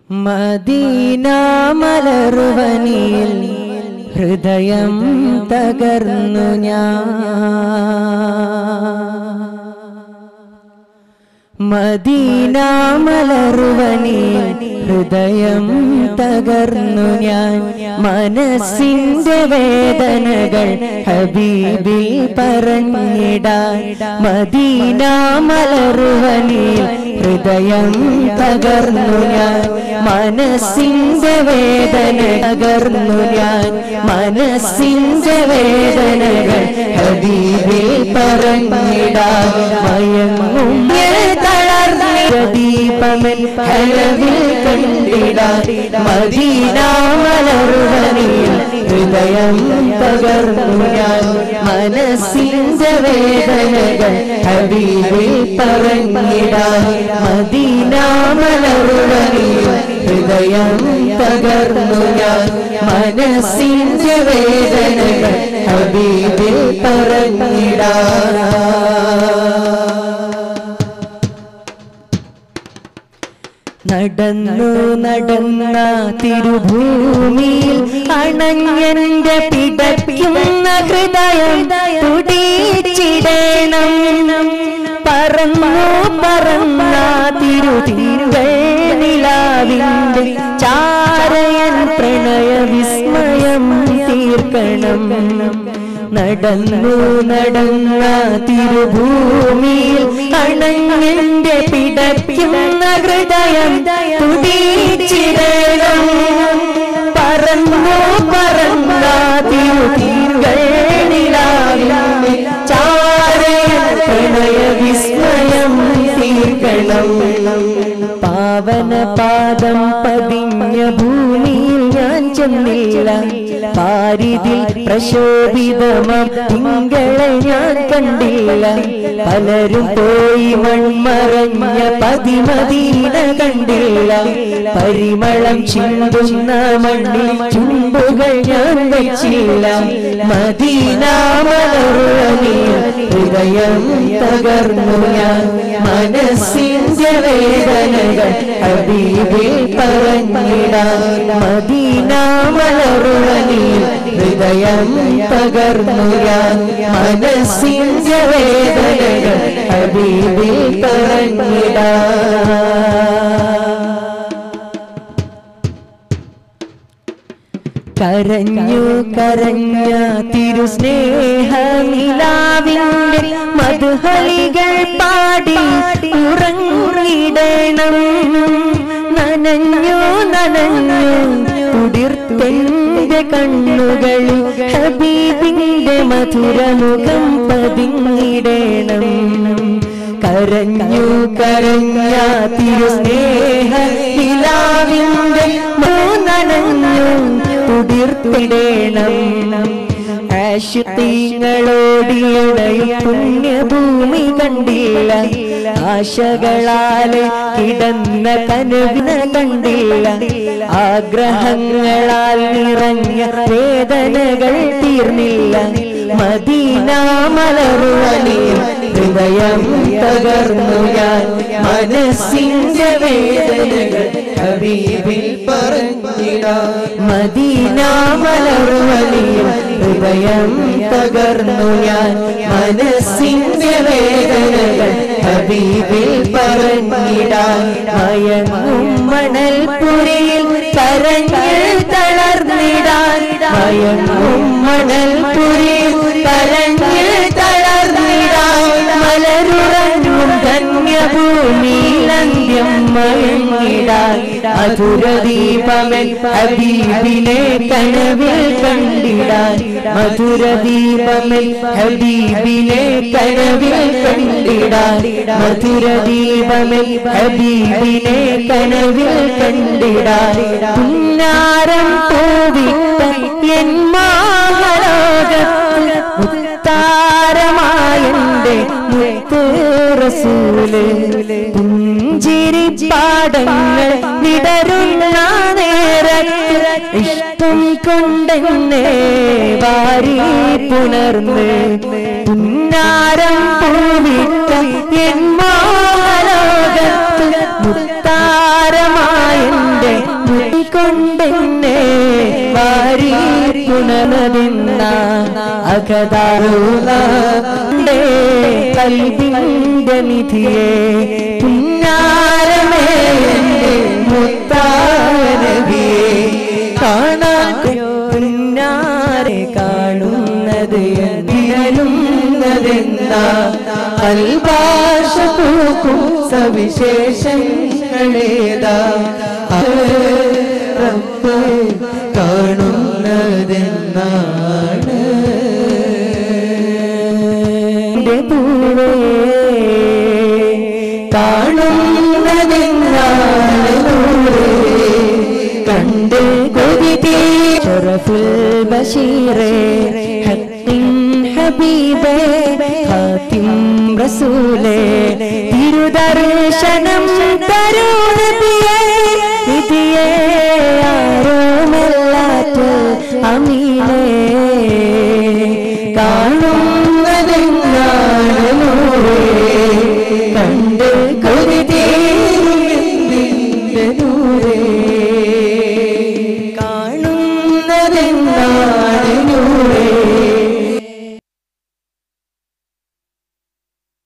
മദീനാമലറുവനിൽ ഹൃദയം തകർന്നു ഞാൻ മദീനാമലറുവനിൽ ഹൃദയം തകർന്നു ഞാൻ മനസ്സിന്റെ വേദനകൾ ഹബീബിൽ പറഞ്ഞിടാൻ മദീനാമലറുവനിൽ ഹൃദയം തകർന്നു ഞാൻ മനസ്സിന്റെ വേദന തകർന്നു ഞാൻ മനസ്സിന്റെ വേദനകൾ ഹബീബിൽ പറഞ്ഞിടാൻ മയങ്ങും ദീപമൻ ഹലവിൽ കണ്ടിടാൻ മദീനാമലറുവനിൽ ഹൃദയം തകർന്നു ഞാൻ മനസ്സിന്റെ വേദനകൾ ഹബീബിൽ പറഞ്ഞിടാൻ മദീനാമലറുവനിൽ ഹൃദയം തകർന്നു ഞാൻ മനസ്സിന്റെ വേദനകൾ ഹബീബിൽ പറഞ്ഞിടാൻ നടന്നു നടന്ന തിരുഭൂമിയിൽ അണഞ്ഞന്റെ പിടയ്ക്കുന്ന ഹൃദയം തുടിച്ചിടണം പറന്നു പറന്ന തിരുതിരുകൾ നിലാവിന്റെ ചാരയൻ പ്രണയ വിസ്മയം തീർക്കണം നടന്നു നടന്ന തിരുഭൂമിയിൽ അണഞ്ഞന്റെ പിടയ്ക്കുന്ന ഹൃദയം തുടിച്ചിടണം പറന്നു പറന്ന തിരുതിരുകൾ നിലാവിന്റെ ചാരയൻ പ്രണയ വിസ്മയം തീർക്കണം പാവന പാദം പതിഞ്ഞ ഭൂമിയിൽ ഞാൻ ചെന്നില്ല പാരിതിൽ പ്രശോഭിതമാം തിങ്കളെ ഞാൻ കണ്ടില്ല പലരും പോയി മൺമറഞ്ഞ പതിമദീന കണ്ടില്ല പരിമളം ചിന്തുന്ന മണ്ണിൽ ചുണ്ടുകൾ ഞാൻ വെച്ചില്ല മദീന മലറുവനിൽ ഹൃദയം തകർന്നു ഞാൻ മനസ്സിന്റെ വേദനകൾ ഹബീബിൽ പറഞ്ഞിടാൻ മദീന മലറുവനിൽ ഹൃദയം തകർന്നു ഞാൻ മനസ്സിന്റെ വേദനകൾ ഹബീബിൽ പറഞ്ഞിടാൻ കരഞ്ഞു കരഞ്ഞ തിരുസ്നേഹനിലാവിന്റെ മധുഹലികൾ പാടി ഉറങ്ങിടണം നനഞ്ഞു നനഞ്ഞു തുടിർത്തെന്റെ കണ്ണുകളിൽ ഹബീബിന്റെ മധുരമുഖം പതിങ്ങിടണം കരഞ്ഞു കരഞ്ഞ തിരുസ്നേഹ നിലാവിന്റെ നനഞ്ഞു തുടിർത്തിടേണം ആശുത്തീങ്ങളോടിയുടയും പുണ്യഭൂമി കണ്ടില്ല ആശകളാല് കിടന്ന കനുവിന കണ്ടില്ല ആഗ്രഹങ്ങളാൽ നിറഞ്ഞ വേദനകൾ തീർന്നില്ല മദീന മലറുവനിൽ ഹൃദയം തകർന്നു ഞാൻ മനസ്സിന്റെ വേദനകൾ ഹബീബിൽ പറഞ്ഞിടാം മദീന മലറുവനിൽ ഹൃദയം തകർന്നു ഞാൻ മനസ്സിന്റെ വേദനകൾ ഹബീബിൽ പറഞ്ഞിടാൻ മയങ്ങും മണൽപുരയിൽ കരഞ്ഞ് തളർന്നിടാൻ മയങ്ങും മണൽപുരയിൽ കരഞ്ഞ് തളർന്നിടാൻ മലരുറങ്ങും ധന്യഭൂമിയിലന്ത്യം മയങ്ങിടാൻ മധുരദീപമൻ ഹബീബിനെ കനവിൽ കണ്ടിടാൻ മധുരദീപമൻ ഹബീബിനെ കനവിൽ കണ്ടിടാൻ മധുരദീപമൻ ഹബീബിനെ കനവിൽ കണ്ടിടാൻ പുന്നാരം പൂവിട്ട എൻ മാലോകത്ത് മുത്താരമായന്റെ മുത്ത് റസൂല് പുഞ്ചിരി പാടങ്ങൾ വിടരുന്ന നേരത്ത് ഇഷ്ടം കൊണ്ടെന്നെ വാരി പുണർന്ന് പുന്നാരം പൂവിട്ട എൻ മാലോകത്ത് മുത്താരമായന്റെ അകതാറുളേ കൽബിന്റെ നിധിയെ പുന്നാരമേ എൻ്റെ മുത്താരവിയെ കാണാൻ പുന്നാരെ കാണുന്നത് എന്തിനരുന്നതെന്നാ അൽഭാഷ പൂക്കും സവിശേഷങ്ങളേതാ റബ്ബ് കാണുന്നതെന്നാണ് എൻ്റെ പൂവേ കാണുന്നതെന്നാണ് നൂറേ കണ്ട് കൊതി ഷറഫുൽ ബഷീറേ ഹത്തിൻ ഹബീബേ ഹാത്തിം റസൂലേ തിരുദർശനം തരൂ നബിയേ വിധിയേ